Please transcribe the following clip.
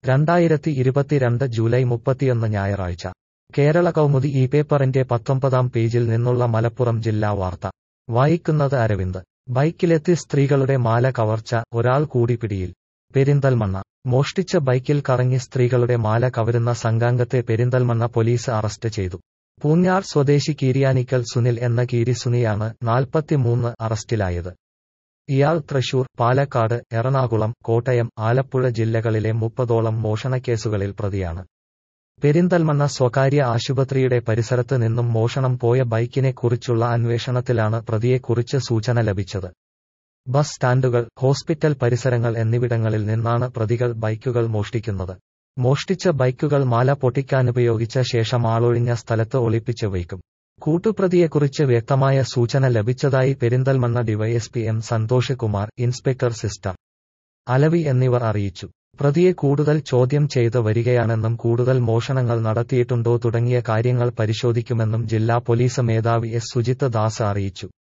രണ്ടായിരത്തി ഇരുപത്തിരണ്ട് ജൂലൈ മുപ്പത്തിയൊന്ന് ഞായറാഴ്ച കേരള കൗമുദി ഈ പേപ്പറിന്റെ പത്തൊമ്പതാം പേജിൽ നിന്നുള്ള മലപ്പുറം ജില്ലാ വാർത്ത വായിക്കുന്നത് അരവിന്ദ് ബൈക്കിലെത്തി സ്ത്രീകളുടെ മാല കവർച്ച ഒരാൾ കൂടി പിടിയിൽ പെരിന്തൽമണ്ണ മോഷ്ടിച്ച ബൈക്കിൽ കറങ്ങി സ്ത്രീകളുടെ മാല കവരുന്ന സംഘാംഗത്തെ പെരിന്തൽമണ്ണ പോലീസ് അറസ്റ്റ് ചെയ്തു പൂഞ്ഞാർ സ്വദേശി കീരിയാനിക്കൽ സുനിൽ എന്ന കീരി സുനിയാണ് നാൽപ്പത്തിമൂന്ന് അറസ്റ്റിലായത് ഇയാൾ തൃശൂർ പാലക്കാട് എറണാകുളം കോട്ടയം ആലപ്പുഴ ജില്ലകളിലെ മുപ്പതോളം മോഷണക്കേസുകളിൽ പ്രതിയാണ് പെരിന്തൽമണ്ണ സ്വകാര്യ ആശുപത്രിയുടെ പരിസരത്ത് നിന്നും മോഷണം പോയ ബൈക്കിനെ കുറിച്ചുള്ള അന്വേഷണത്തിലാണ് പ്രതിയെക്കുറിച്ച് സൂചന ലഭിച്ചത് ബസ് സ്റ്റാൻഡുകൾ ഹോസ്പിറ്റൽ പരിസരങ്ങൾ എന്നിവിടങ്ങളിൽ നിന്നാണ് പ്രതികൾ ബൈക്കുകൾ മോഷ്ടിക്കുന്നത് മോഷ്ടിച്ച ബൈക്കുകൾ മാല പൊട്ടിക്കാനുപയോഗിച്ച ശേഷം ആളൊഴിഞ്ഞ സ്ഥലത്ത് ഒളിപ്പിച്ച് വയ്ക്കും കൂട്ടുപ്രതിയെക്കുറിച്ച് വ്യക്തമായ സൂചന ലഭിച്ചതായി Perinthalmanna DYSP M Santhosh Kumar inspector sister Alavi എന്നിവർ അറിയിച്ചു പ്രതിയെ കൂടുതൽ ചോദ്യം ചെയ്ത് വരികയാണെന്നും കൂടുതൽ മോഷണങ്ങൾ നടത്തിയിട്ടുണ്ടോ തുടങ്ങിയ കാര്യങ്ങൾ പരിശോധിക്കുമെന്നും ജില്ലാ പോലീസ് മേധാവി എസ് സുജിത്ത് ദാസ് അറിയിച്ചു